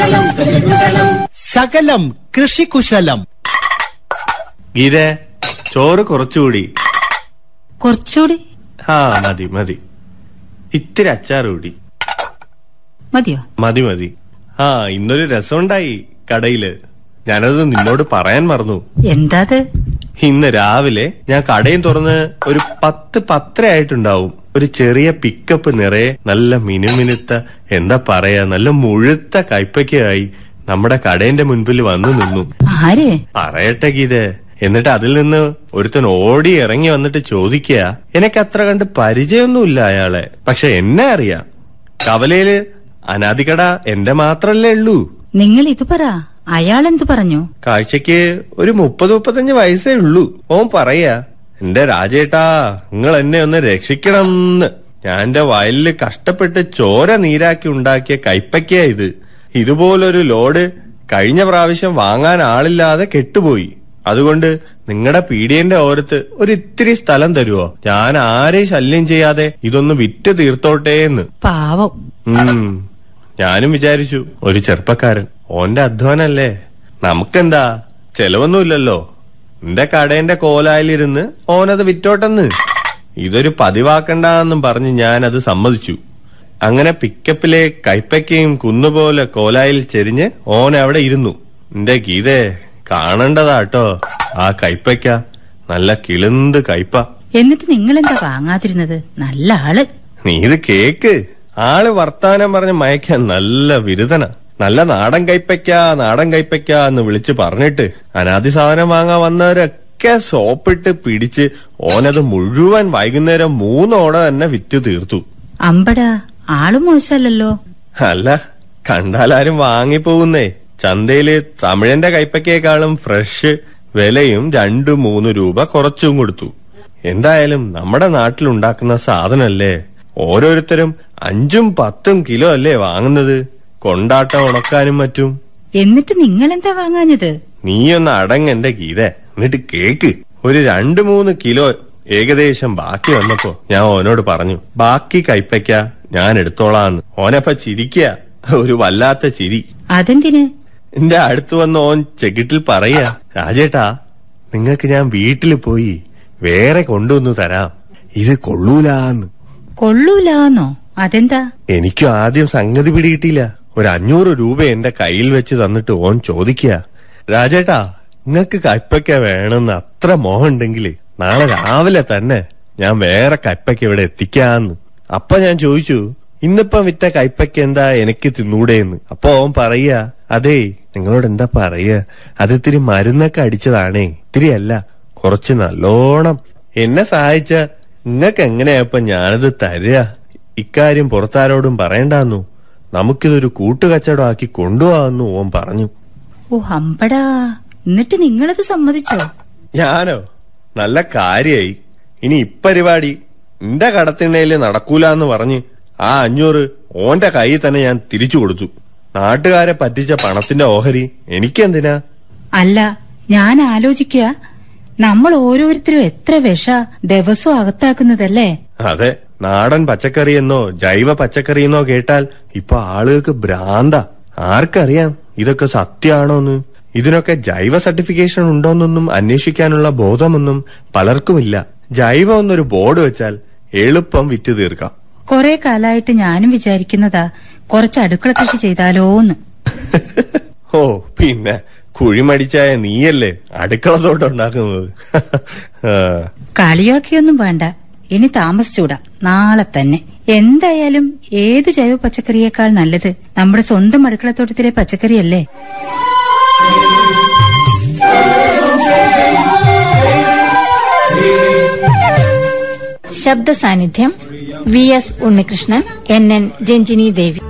ശകലം കൃഷികുശലം ഗീതേ ചോറ് കുറച്ചുകൂടി കുറച്ചുകൂടി ആ മതി മതി ഇത്തിരി അച്ചാർ കൂടി മതിയോ മതി മതി ആ ഇന്നൊരു രസമുണ്ടായി കടയില് ഞാനത് നിന്നോട് പറയാൻ മറന്നു എന്താത് ഇന്ന് രാവിലെ ഞാൻ കടയും തുറന്ന് ഒരു പത്ത് പത്തരയായിട്ടുണ്ടാവും ഒരു ചെറിയ പിക്കപ്പ് നിറയെ നല്ല മിനുമിനുത്ത എന്താ പറയാ നല്ല മുഴുത്ത കൈപ്പയ്ക്കായി നമ്മുടെ കടേന്റെ മുൻപിൽ വന്നു നിന്നു ആര് പറയട്ടെ ഗീതേ എന്നിട്ട് അതിൽ നിന്ന് ഒരുത്തൻ ഓടി ഇറങ്ങി വന്നിട്ട് ചോദിക്കുക എനിക്ക് അത്ര കണ്ട് പരിചയമൊന്നുമില്ല അയാളെ പക്ഷെ എന്നെ അറിയാം കവലയില് അനാദികട എന്റെ മാത്രല്ലേ ഉള്ളൂ നിങ്ങൾ ഇത് പറ അയാൾ എന്തു പറഞ്ഞു കാഴ്ചക്ക് ഒരു മുപ്പത് മുപ്പത്തഞ്ച് വയസ്സേ ഉള്ളൂ ഓൻ പറയാ എന്റെ രാജേട്ടാ നിങ്ങൾ എന്നെ ഒന്ന് രക്ഷിക്കണമെന്ന് ഞാൻ എന്റെ വയലില് കഷ്ടപ്പെട്ട് ചോര നീരാക്കി ഉണ്ടാക്കിയ കൈപ്പയ്ക്കാ ഇത് ഇതുപോലൊരു ലോഡ് കഴിഞ്ഞ പ്രാവശ്യം വാങ്ങാൻ ആളില്ലാതെ കെട്ടുപോയി അതുകൊണ്ട് നിങ്ങളുടെ പീഡിയന്റെ ഓരത്ത് ഒരു ഇത്തിരി സ്ഥലം തരുവോ ഞാൻ ആരെയും ശല്യം ചെയ്യാതെ ഇതൊന്ന് വിറ്റ് തീർത്തോട്ടേ എന്ന് പാവം ഉം. ഞാനും വിചാരിച്ചു ഒരു ചെറുപ്പക്കാരൻ ഓന്റെ അധ്വാനല്ലേ നമുക്കെന്താ ചെലവൊന്നുമില്ലല്ലോ എന്റെ കടേന്റെ കോലായിലിരുന്ന് ഓനത് വിറ്റോട്ടെന്ന് ഇതൊരു പതിവാക്കണ്ടെന്നും പറഞ്ഞ് ഞാൻ അത് സമ്മതിച്ചു അങ്ങനെ പിക്കപ്പിലെ കൈപ്പയ്ക്കയും കുന്നുപോലെ കോലായിൽ ചെരിഞ്ഞ് ഓൻ അവിടെ ഇരുന്നു എന്റെ ഗീതേ കാണണ്ടതാട്ടോ ആ കൈപ്പയ്ക്ക നല്ല കിളുന്ത് കൈപ്പ എന്നിട്ട് നിങ്ങൾ എന്താ വാങ്ങാതിരുന്നത് നല്ല ആള് നീ ഇത് കേക്ക് ആള് വർത്താനം പറഞ്ഞ് മയക്കാൻ നല്ല വിരുദന നല്ല നാടൻ കൈപ്പയ്ക്ക നാടൻ കൈപ്പയ്ക്ക എന്ന് വിളിച്ച് പറഞ്ഞിട്ട് അനാദി സാധനം വാങ്ങാൻ വന്നവരൊക്കെ സോപ്പിട്ട് പിടിച്ച് ഓനത് മുഴുവൻ വൈകുന്നേരം മൂന്നോടെ തന്നെ വിറ്റ് തീർത്തു അമ്പടാ ആള് മോശമല്ലല്ലോ അല്ല കണ്ടാലാരും വാങ്ങിപ്പോകുന്നേ ചന്തയില് തമിഴന്റെ കൈപ്പയ്ക്കേക്കാളും ഫ്രഷ് വിലയും രണ്ടു മൂന്ന് രൂപ കുറച്ചും കൊടുത്തു എന്തായാലും നമ്മുടെ നാട്ടിലുണ്ടാക്കുന്ന സാധനല്ലേ ഓരോരുത്തരും അഞ്ചും പത്തും കിലോ അല്ലേ വാങ്ങുന്നത് കൊണ്ടാട്ടം ഉണക്കാനും മറ്റും എന്നിട്ട് നിങ്ങൾ എന്താ വാങ്ങാഞ്ഞത് നീയൊന്ന് അടങ്ങന്റെ ഗീത എന്നിട്ട് കേക്ക് ഒരു രണ്ടു മൂന്ന് കിലോ ഏകദേശം ബാക്കി വന്നപ്പോ ഞാൻ ഓനോട് പറഞ്ഞു ബാക്കി കൈപ്പയ്ക്ക ഞാൻ എടുത്തോളാന്ന് ഓനപ്പ ചിരിക്കുക ഒരു വല്ലാത്ത ചിരി അതെന്തിന് എന്റെ അടുത്ത് വന്ന് ഓൻ ചെകിട്ടിൽ പറയാ രാജേട്ടാ നിങ്ങക്ക് ഞാൻ വീട്ടിൽ പോയി വേറെ കൊണ്ടുവന്നു തരാം ഇത് കൊള്ളൂലാന്ന് കൊള്ളൂലാന്നോ അതെന്താ എനിക്കും ആദ്യം സംഗതി പിടികിട്ടിയില്ല ഒരു അഞ്ഞൂറ് രൂപ എന്റെ കയ്യിൽ വെച്ച് തന്നിട്ട് ഓൻ ചോദിക്കുക രാജേട്ടാ നിങ്ങക്ക് കയ്പയ്ക്ക വേണമെന്ന് അത്ര മോഹമുണ്ടെങ്കില് നാളെ രാവിലെ തന്നെ ഞാൻ വേറെ കയ്പയ്ക്ക ഇവിടെ എത്തിക്കാന്ന് അപ്പൊ ഞാൻ ചോദിച്ചു ഇന്നിപ്പം വിറ്റ കയ്പയ്ക്ക എന്താ എനിക്ക് തിന്നൂടെന്ന് അപ്പൊ ഓൻ പറയാ അതേ നിങ്ങളോട് എന്താ പറയാ അത് ഇത്തിരി മരുന്നൊക്കെ അടിച്ചതാണേ ഇത്തിരി അല്ല കുറച്ച് നല്ലോണം എന്നെ സഹായിച്ച നിങ്ങക്ക് എങ്ങനെയാ ഇപ്പൊ ഞാനത് തരിക ഇക്കാര്യം പുറത്താരോടും പറയണ്ടാന്നു നമുക്കിതൊരു കൂട്ടുകച്ചവടമാക്കി കൊണ്ടുപോകാന്നു ഓൻ പറഞ്ഞു ഓ അമ്പടാ എന്നിട്ട് നിങ്ങളത് സമ്മതിച്ചോ ഞാനോ നല്ല കാര്യായി ഇനി ഇപ്പരിപാടി എന്റെ കടത്തിണ്ണയില് നടക്കൂലെന്ന് പറഞ്ഞ് ആ അഞ്ഞൂറ് ഓന്റെ കയ്യിൽ തന്നെ ഞാൻ തിരിച്ചു കൊടുത്തു നാട്ടുകാരെ പറ്റിച്ച പണത്തിന്റെ ഓഹരി എനിക്കെന്തിനാ അല്ല ഞാൻ ആലോചിക്കുക നമ്മൾ ഓരോരുത്തരും എത്ര വിഷ ദിവസവും അകത്താക്കുന്നതല്ലേ അതെ നാടൻ പച്ചക്കറിയെന്നോ ജൈവ പച്ചക്കറിയെന്നോ കേട്ടാൽ ഇപ്പൊ ആളുകൾക്ക് ഭ്രാന്ത ആർക്കറിയാം ഇതൊക്കെ സത്യാണോന്ന് ഇതിനൊക്കെ ജൈവ സർട്ടിഫിക്കേഷൻ ഉണ്ടോന്നൊന്നും അന്വേഷിക്കാനുള്ള ബോധമൊന്നും പലർക്കുമില്ല ജൈവം എന്നൊരു ബോർഡ് വെച്ചാൽ എളുപ്പം വിറ്റ് തീർക്കാം കുറെ കാലായിട്ട് ഞാനും വിചാരിക്കുന്നതാ കുറച്ച് അടുക്കള കൃഷി ചെയ്താലോന്ന് ഓ പിന്നെ കുഴിമടിച്ചായ നീയല്ലേ അടുക്കള തോട്ടുണ്ടാക്കുന്നത് ആ, കളിയാക്കിയൊന്നും വേണ്ട ഇനി താമസിച്ചൂടാ നാളെ തന്നെ എന്തായാലും ഏത് ജൈവ പച്ചക്കറിയേക്കാൾ നല്ലത് നമ്മുടെ സ്വന്തം അടുക്കളത്തോട്ടത്തിലെ പച്ചക്കറിയല്ലേ ശബ്ദ സാന്നിധ്യം V S Unnikrishnan N N Ranjini ദേവി